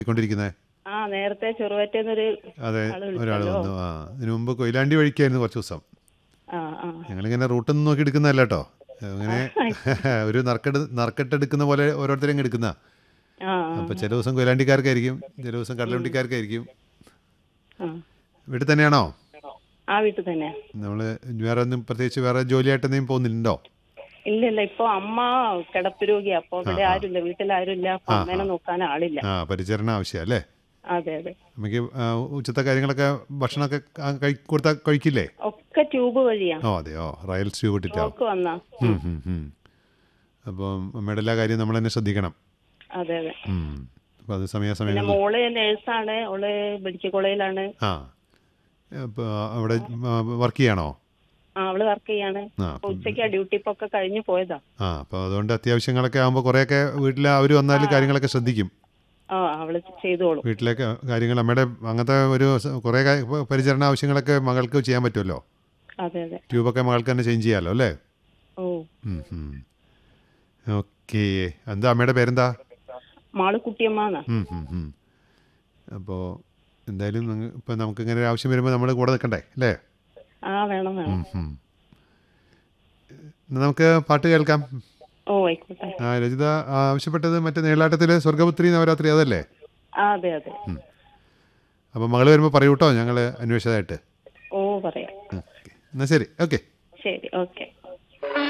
കൊണ്ടിരിക്കുന്നത് ആ നേരത്തെ ചെറുവറ്റേന്നൊരു അതെ ആള് ഒരാൾ വിളിച്ചല്ലോ. വന്നു ആ ഇതിനു മുമ്പ് കൊയിലാണ്ടി വഴിക്കായിരുന്നു കുറച്ച് ദിവസം ആ ആ ഞങ്ങളിങ്ങനെ റൂട്ടൊന്നും നോക്കി എടുക്കുന്നതല്ല കേട്ടോ അങ്ങനെ ഒരു നറുക്കെട് നറുക്കെട്ടെടുക്കുന്ന പോലെ ഓരോരുത്തരും അങ്ങ് എടുക്കുന്ന ആ അപ്പോൾ ചില ദിവസം കൊയിലാണ്ടിക്കാർക്കായിരിക്കും ചില ദിവസം കടലുണ്ടിക്കാർക്കായിരിക്കും ആ വീട്ടിൽ തന്നെയാണോ ആ വീട്ടിൽ തന്നെ നമ്മൾ വേറെ ഒന്നും പ്രത്യേകിച്ച് വേറെ ജോലിയായിട്ട് എന്തെങ്കിലും പോകുന്നില്ലല്ലോ ഇല്ല ഇല്ല ഇപ്പൊ അമ്മ കിടപ്പ് രോഗിയാ അപ്പൊ ഇവിടെ ആരുമില്ല വീട്ടിൽ ആരുമില്ല അപ്പൊ അമ്മേനെ നോക്കാൻ ആളില്ല ആ പരിചരണം ആവശ്യം അല്ലേ അതെ അതെ നമുക്ക് ആ, ഉച്ചത്തെ കാര്യങ്ങളൊക്കെ ഭക്ഷണമൊക്കെ ആ, കഴി കൊടുത്താൽ കഴിക്കില്ലേ ഒക്കെ ട്യൂബ് വഴിയാ ഓ അതെയോ റയൽ സ്റ്റ്യൂ ഇട്ടിട്ടാവും നോക്ക് വന്നാ ഉം, ഉം, ഉം. അപ്പം അമ്മയുടെ എല്ലാ കാര്യവും നമ്മൾ തന്നെ ശ്രദ്ധിക്കണം അതെ അതെ ഉം. അപ്പോൾ അത് പിന്നെ സമയാസമയം മോള് നേഴ്സാണ് അവള് മെഡിക്കൽ കോളേജിലാണ് ആ അപ്പോൾ അവിടെ വർക്ക് ചെയ്യണോ ആ അവള് വർക്ക് ചെയ്യാണ് ആ അപ്പൊ ഉച്ചയ്ക്ക് ഡ്യൂട്ടി ഇപ്പൊ ഒക്കെ കഴിഞ്ഞു പോയതാ ആ അപ്പോൾ അതുകൊണ്ട് അത്യാവശ്യങ്ങളൊക്കെ ആകുമ്പോൾ കുറേയൊക്കെ വീട്ടിൽ അവർ വന്നാൽ കാര്യങ്ങളൊക്കെ ശ്രദ്ധിക്കും ആ അവള് ചെയ്തോളും വീട്ടിലേക്ക് കാര്യങ്ങൾ അമ്മയുടെ അങ്ങനത്തെ ഒരു സ- കുറേ കാ- പരിചരണ ആവശ്യങ്ങളൊക്കെ മകൾക്ക് ചെയ്യാൻ പറ്റുമല്ലോ അതെ അതെ ട്യൂബൊക്കെ മകൾക്ക് തന്നെ ചേഞ്ച് ചെയ്യാമല്ലോ അല്ലേ ഓ ഓക്കെ എന്താ അമ്മയുടെ പേരെന്താ മാള് കുട്ടിയമ്മാന്നാ അപ്പോൾ എന്തായാലും നിങ്ങ- ഇപ്പം നമുക്ക് ഇങ്ങനെ ഒരു ആവശ്യം വരുമ്പോൾ നമ്മൾ കൂടെ നിൽക്കണ്ടേ അല്ലേ ആ വേണം വേണം ഉം, ഉം. എന്നാ നമുക്ക് പാട്ട് കേൾക്കാം ഓ ആയിക്കോട്ടെ ആ രജിത ആവശ്യപ്പെട്ടത് മറ്റേ നീളാട്ടത്തിലെ സ്വർഗപുത്രി നവരാത്രി അതല്ലേ ആ അതെ അതെ അപ്പം മകൾ വരുമ്പോൾ പറയൂ കേട്ടോ ഞങ്ങൾ അന്വേഷിച്ചതായിട്ട് ഓ പറയാം ഓക്കെ എന്നാൽ ശരി ഓക്കെ ശരി ഓക്കെ